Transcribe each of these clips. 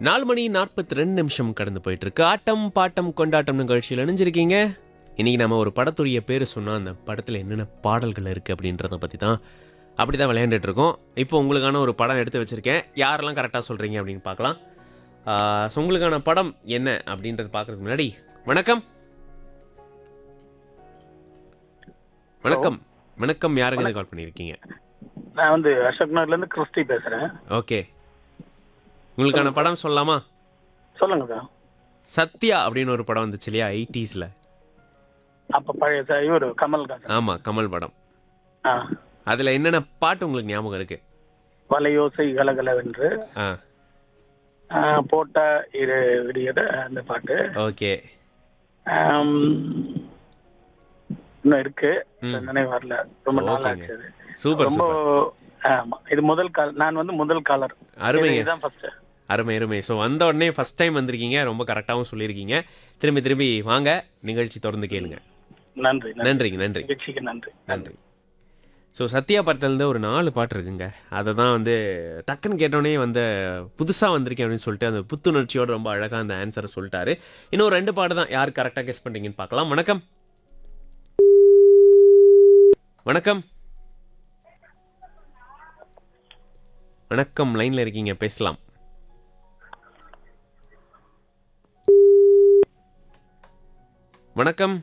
நாலு மணி நாற்பத்தி ரெண்டு நிமிஷம் கடந்து போயிட்டு இருக்கு ஆட்டம் பாட்டம் கொண்டாட்டம் நிகழ்ச்சியில் இணைஞ்சிருக்கீங்க இன்னைக்கு நம்ம ஒரு படத்துடைய பேர் சொன்னால் அந்த படத்தில் என்னென்ன பாடல்கள் இருக்குது அப்படின்றத பற்றி தான் அப்படி தான் விளையாண்டுட்டு இருக்கோம் இப்போ உங்களுக்கான ஒரு படம் எடுத்து வச்சுருக்கேன் யாரெல்லாம் கரெக்டாக சொல்கிறீங்க அப்படின்னு பார்க்கலாம் ஆஹ், so உங்களுக்கான படம் என்ன அப்படின்றது பார்க்கறதுக்கு முன்னாடி வணக்கம் வணக்கம் வணக்கம் யாருங்க கால் பண்ணியிருக்கீங்க நான் வந்து அசோக் நகர்ல இருந்து கிறிஸ்டி பேசுறேன் ஓகே உங்களுக்கான படம் சொல்லலாமா சொல்லுங்க சார் சத்யா அப்படின்னு ஒரு படம் வந்துச்சு இல்லையா எயிட்டிஸில் அப்ப பழைய சார் இவரு கமல்ஹாசன் ஆமாம் கமல் படம் ஆ அதில் என்னென்ன பாட்டு உங்களுக்கு ஞாபகம் இருக்கு வலையோசை கலகலவென்று ஆ ஆ, போட்ட இரு விடியத அந்த பாட்டு ஓகே ஆம், இன்னும் இருக்கு ம். நினைவு வரல ரொம்ப நாள் ஓகேங்க. ஆச்சு அது. சூப்பர் ரொம்ப சூப்பர் ஆமா இது முதல் கால் நான் வந்து முதல் காலர் அருமைங்க இதுதான் ஃபர்ஸ்ட் அருமை அருமை ஸோ வந்த உடனே ஃபர்ஸ்ட் டைம் வந்திருக்கீங்க ரொம்ப கரெக்டாகவும் சொல்லியிருக்கீங்க திரும்பி திரும்பி வாங்க நிகழ்ச்சி தொடர்ந்து கேளுங்க நன்றி நன்றி நன்றிங்க நன்றி நிகழ்ச்சிக்கு நன்றி நன்றி ஸோ சத்யா படத்துலேருந்து ஒரு நாலு பாட்டு இருக்குங்க அதை தான் வந்து டக்குன்னு கேட்டோடனே வந்து புதுசாக வந்திருக்கேன் அப்படின்னு சொல்லிட்டு அந்த புத்துணர்ச்சியோட ரொம்ப அழகாக அந்த ஆன்சரை சொல்லிட்டாரு இன்னும் ஒரு ரெண்டு பாட்டு தான் யார் கரெக்டாக கெஸ் பண்ணுறீங்கன்னு பார்க்கலாம் வணக்கம் வணக்கம் வணக்கம் லைனில் இருக்கீங்க பேசலாம் வணக்கம்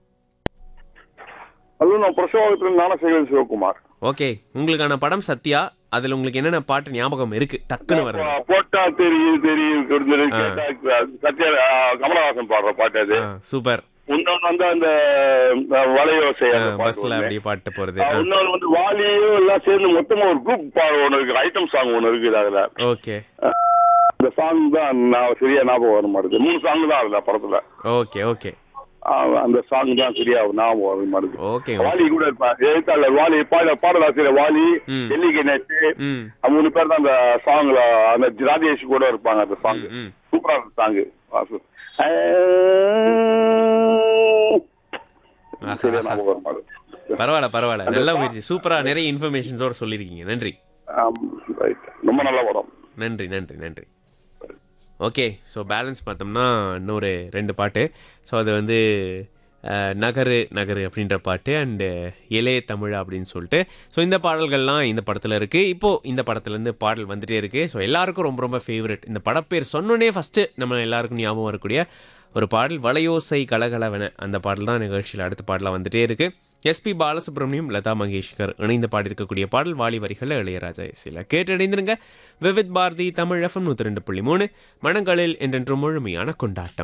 ஹலோ நான் பிரசவத்தில் ஞானசேகரன் சிவகுமார் ஓகே உங்களுக்கான படம் சத்யா அதுல உங்களுக்கு என்னென்ன பாட்டு ஞாபகம் இருக்கு டக்குன்னு வருது போ- போட்டா தெரியுது தெரியுது தெரிஞ்சது ஆ. கேட்டா சத்யா ஆ, கமலஹாசன் பாடுற பாட்டு அது ஆ, சூப்பர் இன்னொன்னு வந்து அந்த ஆ, வலையோசை அந்த பாட்டு பஸ்ல ஒண்ணு. அப்படியே பாட்டு போறது ஆ, இன்னொன்னு வந்து வாலியும் எல்லாம் சேர்ந்து மொத்தமா ஒரு குரூப் பாடு ஒண்ணு இருக்கு ஐட்டம் சாங் ஒண்ணு இருக்குது அதுல ஓகே அந்த சாங் தான் நான் சரியா ஞாபகம் வர மாட்டேங்குது மூணு சாங் தான் அதுல படத்துல ஓகே ஓகே ஆ, அந்த சாங் தான் சரியா ஞாபகம் வர மாட்டேங்குது ஓகே வாலி கூட இருப்பான் எழுத்தாளர் வாலி பாட பாடலாசிரியர் வாலி ம். டெல்லி கணேஷ் ம் மூணு பேர் தான் அந்த சாங்ல அந்த ராஜேஷ் கூட இருப்பாங்க அந்த சாங் ம், ம் சூப்பரா இருக்கு சாங் சரியா ஆஹா. ஞாபகம் வர மாட்டேங்குது. பரவாயில்ல பரவாயில்ல நல்ல முயற்சி சூப்பரா நிறைய இன்ஃபர்மேஷன்ஸோட சொல்லியிருக்கீங்க நன்றி ஆம், right. ரொம்ப நல்ல படம் நன்றி நன்றி நன்றி ஓகே ஸோ பேலன்ஸ் பார்த்தோம்னா இன்னொரு ரெண்டு பாட்டு ஸோ அது வந்து அஹ், நகரு நகரு அப்படின்ற பாட்டு அண்டு இளைய தமிழ் அப்படின்னு சொல்லிட்டு ஸோ இந்த பாடல்கள்லாம் இந்த படத்தில் இருக்குது இப்போது இந்த படத்துலேருந்து பாடல் வந்துட்டே இருக்குது ஸோ எல்லாருக்கும் ரொம்ப ரொம்ப ஃபேவரட் இந்த படப்பேர் சொன்னோன்னே ஃபஸ்ட்டு நம்ம எல்லாருக்கும் ஞாபகம் வரக்கூடிய ஒரு பாடல் வளையோசை கலகலவென அந்த பாடல் தான் நிகழ்ச்சியில் அடுத்த பாடலாக வந்துட்டே இருக்குது எஸ்பி பாலசுப்ரமணியம் லதா மங்கேஷ்கர் இணைந்து பாடியிருக்கக்கூடிய பாடல் வாலி வரிகளில் இளையராஜா இசையில் கேட்டடைந்திருங்க விவித் பாரதி தமிழ் எஃப்எம் நூற்றி ரெண்டு புள்ளி மூணு மனங்களில் என்றென்றும் முழுமையான கொண்டாட்டம்